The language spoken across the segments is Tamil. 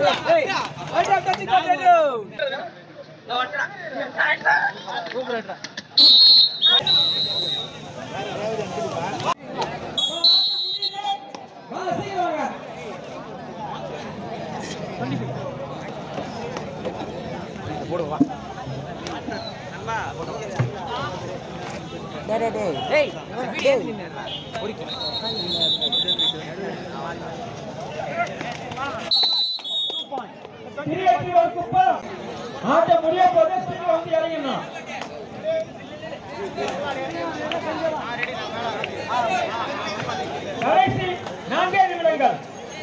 இருபத்தி ஒரு குப்பம் ஆட்ட முடிய போது ஸ்பீட் வந்து இறங்கணும் கடைசி நான்கே நிமிடங்கள்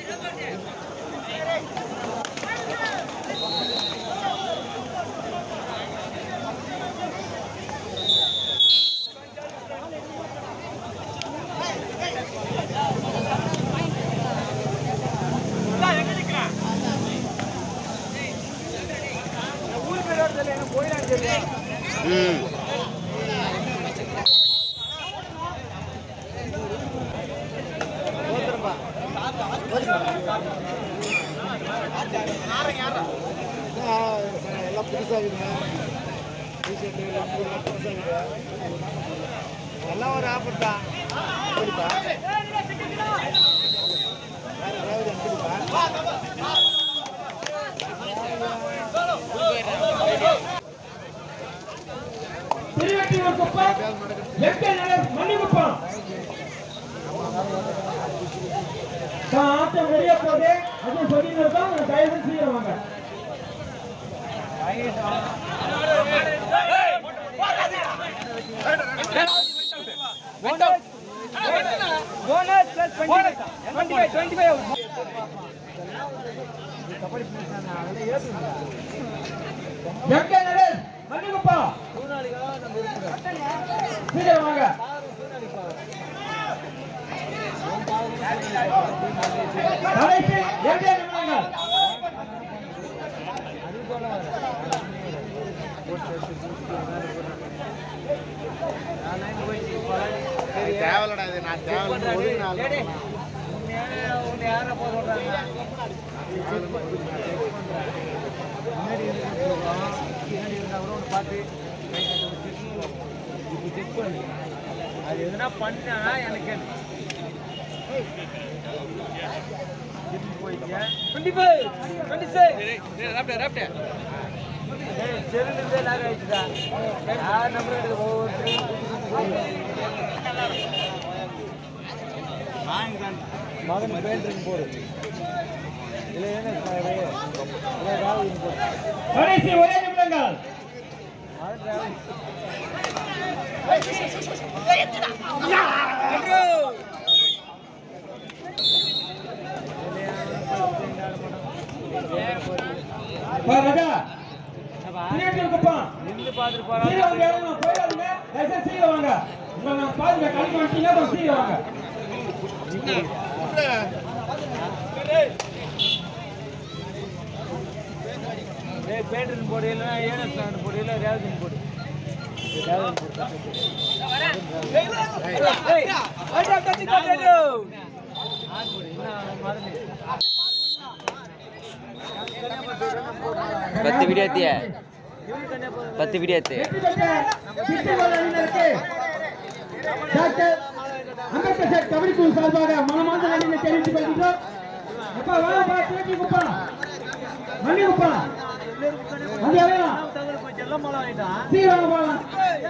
எல்லாம் புதுசாக இருக்குங்க டிஷர்ட்டு எல்லாம் புதுசாக இருக்குது எல்லாம் ஒரு ஆஃபர் தான் எப்படிப்பா வேறு ஏதாவது எப்படிப்பா இருபத்தி ஒரு குப்பம் எட்டு நிமிடம் மணி குப்பம் தான் ஆட்டம் முடிய போது அது சொல்லிட்டு இருக்கோம் தயவு செய்ய வாங்க எங்க நிழல் மன்னிக்குப்பா சீக்கிரம் வாங்க கடைசி இரண்டே நிமிடங்கள் சரி தேவையில்லடா இது நான் தேவையில்லை ஒதுக்கு நாள் அது எதுனா பண்ணா எனக்கு செல்லுலேருந்தே லாக் ஆயிடுச்சுடா யார் நம்பர் எடுத்து மகன் பேண்டரிங் போடு இல்லை என்ன இல்லை ராகுல் போடு கடைசி ஒரே நிமிடங்கள் மகன் ராகுல் பா ராஜா இருபத்தி ஒரு குப்பம் நின்று பார்த்துட்டு சீக்கிரம் வந்து போகிறான் இறங்கணும் போயிடாதீங்க தயவுசெய்து சீக்கிரம் வாங்க உங்களை நான் பாருங்க கழிக்க மாட்டீங்க அப்புறம் சீக்கிரம் வாங்க ஏய் பேண்டரின் போடு இல்லைன்னா ஏனஸ் பேண்ட் போடு இல்லை ரேவதின் போடு ரேவதின் போடு பத்து வீடியோ எத்திய பத்து வீடியோ எத்து வெற்றி பெற்ற சிட்டுவால் அணியினருக்கு டாக்டர் அம்பேத்கர் கபடி குழு சார்பாக மனமார்ந்த நன்றியை தெரிவித்துக் கொள்கிறோம் அப்பா வாங்கப்பா திருப்பி குப்பா மல்லி குப்பா அது எவ்வளோ செல்லம் மலம் ஆகிட்டான் சீக்கிரம் போகலாம்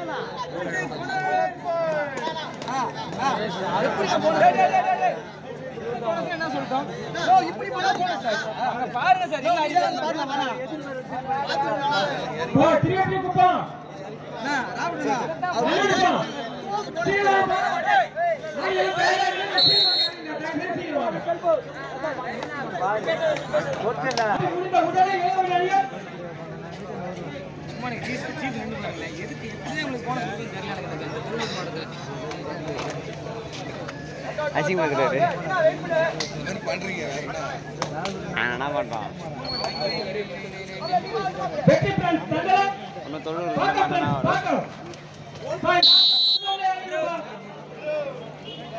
போ திருப்பி குப்பா மல்லி குப்பா சீக்கிரம் வா. ஐயோ, சீக்கிரம் வாங்க. ஒட்டுடா முடிந்த உடனே இளவல் அணியர் அசிங்கமா இருக்கிறாரு நான் என்ன பண்றான் வெற்றி பிரான்ஸ் தங்கலாம் ஒன்னும் தொண்ணூறு பாக்க பிரான்ஸ் பாக்க பாய்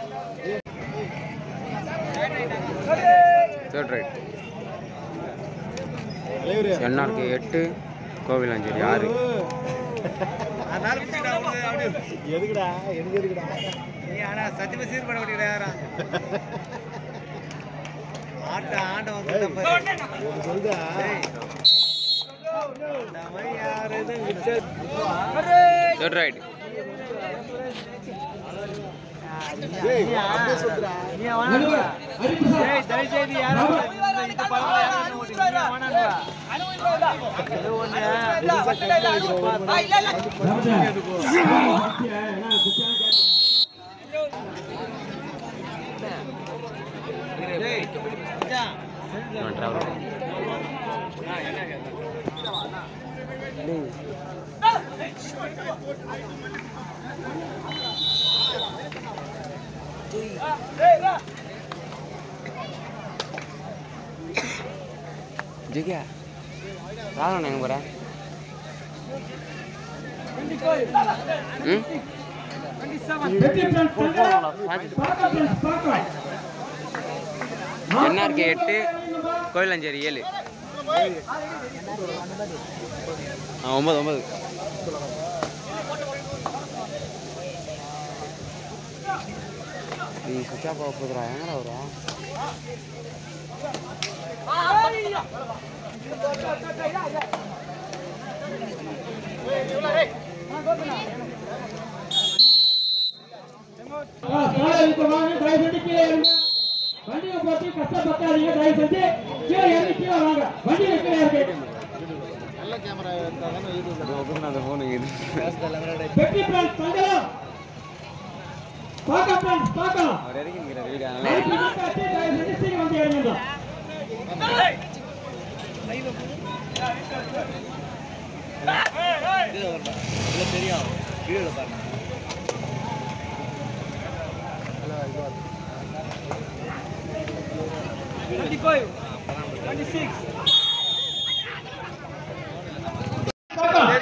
தேர்ட் ரைட் என்ஆர்கே எட்டு கோவிலாஞ்சேரி ஆறு எதுக்குடா எனக்கு எதுக்குடா சத்தியமா சீர் பண்ண மாட்டேங்கிறா ஆட்ட ஆட்ட வந்து எனக்கு சொல்லுடா யார் எதுவும் விட்டு தேர்ட் ரைட் ஏய் அப்படியே சொல்லுடா நீ நடுவர், ஹரிபிரசாத். ஏய் தயவுசெய்து யாரும் இந்த- இந்த பழக்கம் யாரும் என்ன ஓட்டி- நீ வேணாங்க. ஏதோ ஒண்ணு. ராமதா. குத்தியா, என்ன குத்தியான்னு கேட்டேன். ஏய், மச்சான். டிராவல் ஜிகா ராகவன் எங்க போற ம் வெற்றி பிரான்ஸ் தங்கம். பாக்கா பிரான்ஸ் பாக்கா. என்ஆர்கே எட்டு கோயிலாஞ்சேரி ஏழு ஆ ஒன்பது ஒன்பது நீ சுவிட்ச் ஆஃப் ஆக போதுரா எங்கடா வரா ஆ, காலை இழுத்து வாங்க, தயவு செஞ்சு கீழே இறங்க. வண்டியை போட்டு கஷ்டப்பட்டாதீங்க, தயவு செஞ்சு கீழே இறங்கி கீழே வாங்க. வண்டி கீழே இருக்கு. நல்ல கேமரா எடுத்தா தானே யூடியூப்ல அந்த ஃபோனுக்கு இது வெற்றி பிரான்ஸ் தங்கம். பாக்கா பிரான்ஸ் பாக்கா. அவர் இறக்கிங்கிற வீடியோ லைட் காட்டி, தயவு செஞ்சு சீக்கிரம் வந்து இறங்குங்க. தெரியும் வீடியோல பாருங்க பாக்கா.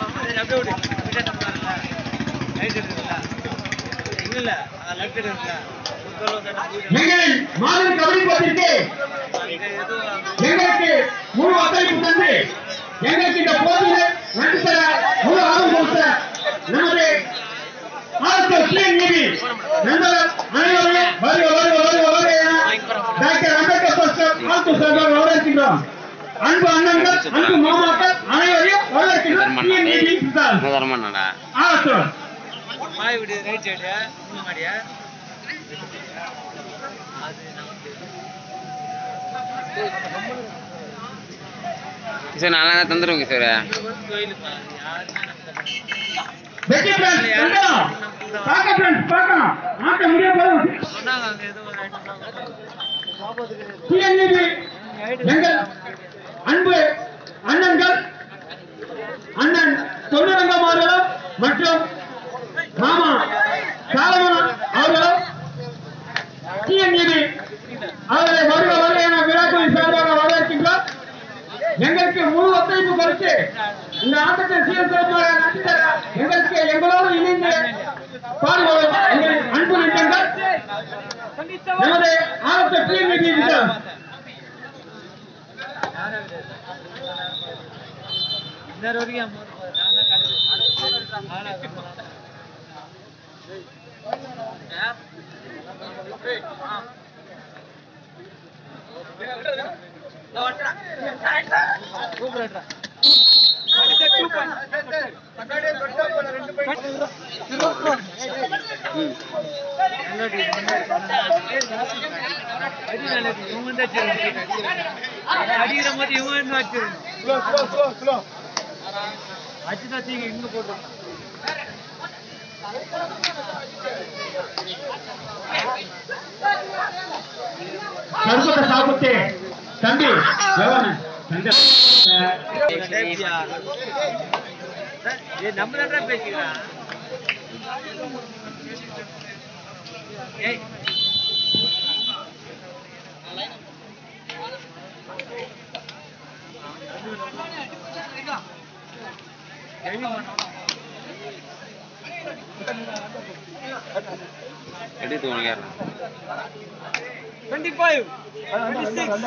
இல்ல லெஃப்ட் இருக்குல்ல எங்கள் மாதிரி கபடி போட்டிருக்கு எங்களுக்கு முழு ஒத்துழைப்பு தந்து எங்களுக்கு இந்த போட்டியில நன்றி தர முழு ஆர்வம் கொடுத்த நமது ஆர்எஸ்எஸ் பிஎன் நீதி நண்பர்கள் அனைவரையும் வருக வருக வருக வருக என டாக்டர் அம்பேத்கர் பஸ்டர் வாழ்த்து சார்பாக வரவேற்கின்றோம் அன்பு அண்ணன்கள் அன்பு மாமாக்கள் அனைவரையும் வரவேற்கின்றோம் பிஎன் நீதி சித்தார்த் தரமாடா ஆர்எஸ்எஸ் மாய வீடு ரைட் சைடு மூணு மாடியா அது நமக்கு சார் நல்லா தான் தந்துடுவோங்க சார் கோயில் யாருமே வெற்றி பிரான்ஸ் தங்கம் பாக்க பிரான்ஸ் பார்க்கலாம் ஆட்ட முடிய போதும் சொன்னாங்க அங்க ஏதோ ஒரு item சொன்னாங்க. பிஎன்இபி எங்கள் அன்பு அண்ணன்கள் அண்ணன் தொழிலங்கம் அவர்களும் மற்றும் மாமா சாலமன் அவர்களும் டிஎன்இபி அவர்களை வருக வருக என விழாக்களின் சார்பாக வரவேற்கின்றோம் எங்களுக்கு முழு ஒத்துழைப்பு கொடுத்து இந்த ஆட்டத்தை சீர்திருத்தமாக நடத்தி தர எங்களுக்கு எங்களோடு இணைந்து பாடுபடும் எங்கள் அன்பு நெஞ்சங்கள் நமது ஆரத்த டிஎன்இபி இன்னொரு வரைக்கும் அம்மா வந்து நான் தான் கடையில் ஆளா இருக்கேன். கூப்பிடுறேன் அடிக்கிற போது இவன் என்ன வச்சிருக்கணும் அச்சுதான் தீங்க இங்க போட்டு கருப்பத்தை சாப்பிட்டு தம்பி எவன் தங்க ஏய் நம்ம தான் பேசிக்கிறான் ஏய் எழுதி பண்ணோம் எடுத்து உனக்கு யாரு டுவெண்ட்டி ஃபைவ் டுவெண்ட்டி சிக்ஸ்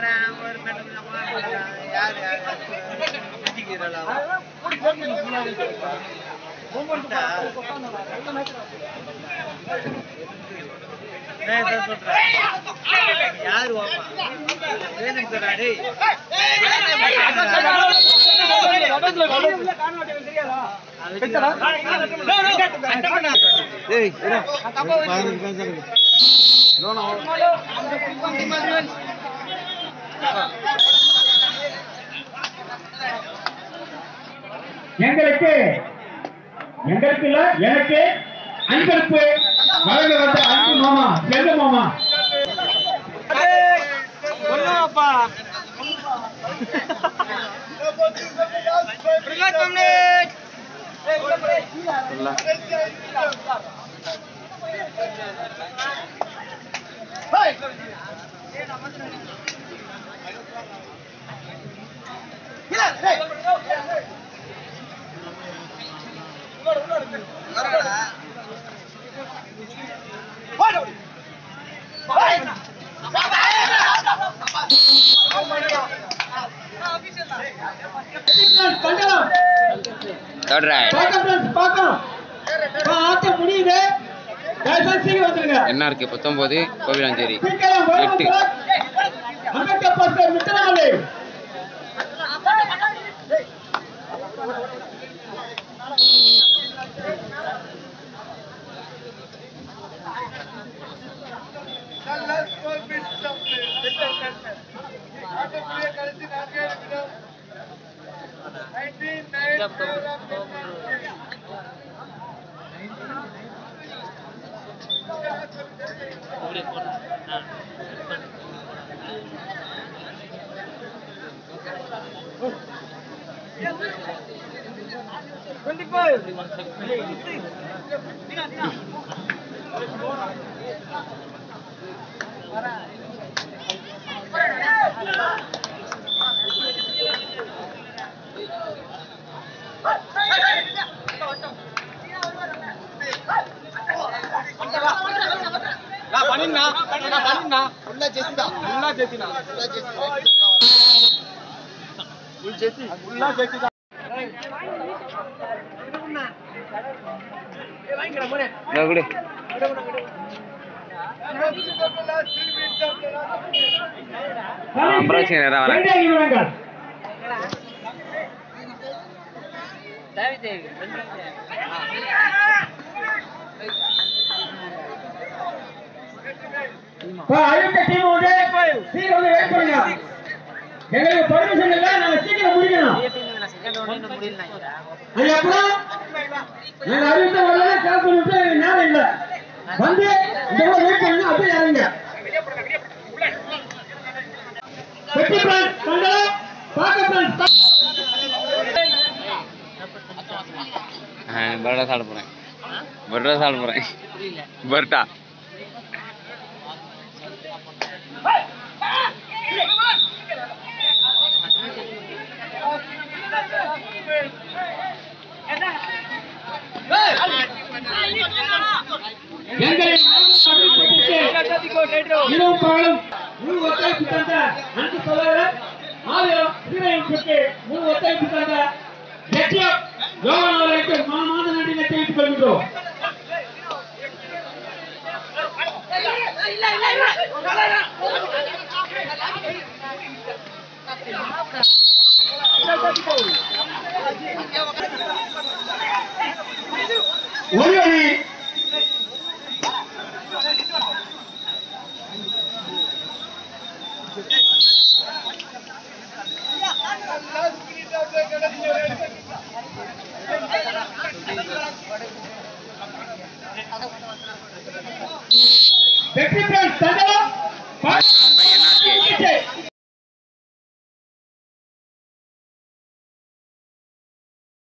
யாரு வேணும் சொல்றா டேய் எங்களுக்கு எங்களுக்கு இல்ல எனக்கு அன்பளிப்பு வழங்க வந்த அன்பு மாமா செல்ல மாமா சொல்லுவாப்பா கண்டனம் தேர்ட் ரைட் பார்க்க friends, பார்க்கணும் ஆ, ஆட்டம் முடியுது தயவுசெய்து சீக்கிரம் வந்துருங்க என்ன இருக்கு பத்தொன்பது கோவிலாஞ்சேரி சீக்கிரம் வேகம் எட்டு. சார். அம்பேத்கர் பாஸ்கர் மித்திரனாலே டுவெண்ட்டி ஃபைவ் இதோ குடு அம்பராட்சி நேரம் வரேன் இரண்டே நிமிடங்கள் இப்ப அடுத்த டீம் வந்து சீக்கிரம் வந்து வெயிட் பண்ணுங்க எங்களுக்கு பர்மிஷன் இல்ல நாங்க சீக்கிரம் முடிக்கணும் அது அப்புறம் நாங்க அறிவித்த வரல கேப் பண்ணிட்டு எனக்கு நேரம் இல்ல வந்து இந்த மாதிரி வெயிட் பண்ணுங்க அப்படியே இறங்க வெற்றி பிரான்ஸ் மண்டலம் பாக்க பிரான்ஸ் பரோட்டா சாப்பிட போறேன் பரோட்டா சாப்பிட போறேன் பரோட்டா எங்களை இரவு பகலும் முழு ஒத்துழைப்பு தந்த அன்பு சகோதரர் ஆயிரம் சீரையும் சுற்றி முழு ஒத்துழைப்பு தந்த ஜெட்டியம் யோகன் அவர்களுக்கு மனமார்ந்த நன்றியை தெரிவித்துக் கொள்கின்றோம் ஒரு அணி வெற்றி பெண் தண்டலம் என்னாச்சு